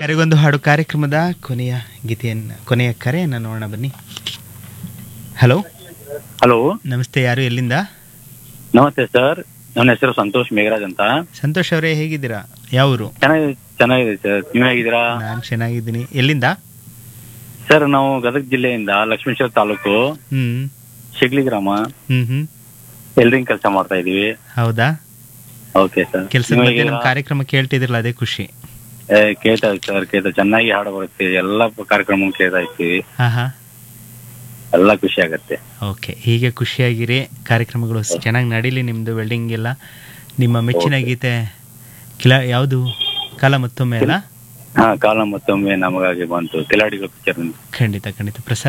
ಕರೆಗೊಂದು ಹಾಡು ಕಾರ್ಯಕ್ರಮದ ಕೊನೆಯ ಗೀತೆಯನ್ನು ಕೊನೆಯ ಕರೆಯನ್ನು ನೋಡೋಣ ಬನ್ನಿ ಹಲೋ ಹಲೋ ನಮಸ್ತೆ ಯಾರು ಎಲ್ಲಿಂದ ನಮಸ್ತೆ ಸರ್ ನನ್ನ ಹೆಸರು ಸಂತೋಷ್ ಮೇಘರಾಜ್ ಅಂತ ಸಂತೋಷ್ ಅವರೇ ಹೇಗಿದ್ದೀರಾ ಯಾವೂರು ಚೆನ್ನಾಗಿ ಚೆನ್ನಾಗಿದೆ ಸರ್ ನೀವು ಹೇಗಿದ್ದೀರಾ ನಾನು ಚೆನ್ನಾಗಿದ್ದೀನಿ ಎಲ್ಲಿಂದ ಸರ್ ನಾವು ಗದಗ ಜಿಲ್ಲೆಯಿಂದ ಲಕ್ಷ್ಮೇಶ್ವರ ತಾಲೂಕು ಹ್ಮ್ ಶಿಗ್ಲಿ ಗ್ರಾಮ ಹ್ಮ್ ಹ್ಮ್ ಎಲ್ರಿಂಗ್ ಕೆಲಸ ಮಾಡ್ತಾ ಇದೀವಿ ಹೌದಾ ಓಕೆ ಸರ್ ಕೆಲಸದ ನೀವು ಬಗ್ಗೆ ನಮ್ಮ ಹೇಗಿದ್ದೀರಾ? ಕಾರ್ಯಕ್ರಮ ಕೇಳ್ತಿದ್ರಲ್ಲ ಅದೇ ಖುಷಿ ಏ, ಕೇಳ್ತಾ ಇದ್ದೀವಿ ಸರ್ ಕೇಳ್ತಾ ಚೆನ್ನಾಗಿ ಹಾಡು ಬರುತ್ತೆ ಎಲ್ಲ ಕಾರ್ಯಕ್ರಮ ಕೇಳ್ತಾ ಇರ್ತೀವಿ ಹಾ ಹಾ ಎಲ್ಲ ಖುಷಿ ಆಗತ್ತೆ ಓಕೆ ಹೀಗೆ ಖುಷಿಯಾಗಿರಿ ಕಾರ್ಯಕ್ರಮಗಳು ಸ್- ಚೆನ್ನಾಗಿ ನಡೀಲಿ ನಿಮ್ಮದು ವೆಲ್ಡಿಂಗ್ ಎಲ್ಲ ನಿಮ್ಮ ಮೆಚ್ಚಿನ ಗೀತೆ ಕಿಲ ಯಾವುದು ಕಾಲ ಮತ್ತೊಮ್ಮೆ ಅಲ್ಲ ಹಾ ಕಾಲ ಮತ್ತೊಮ್ಮೆ ನಮಗಾಗಿ ಬಂತು ಕಿಲಾಡಿಗಳ ಪಿಕ್ಚರ್ ಖಂಡಿತ ಖಂಡಿತ ಪ್ರಸಾರ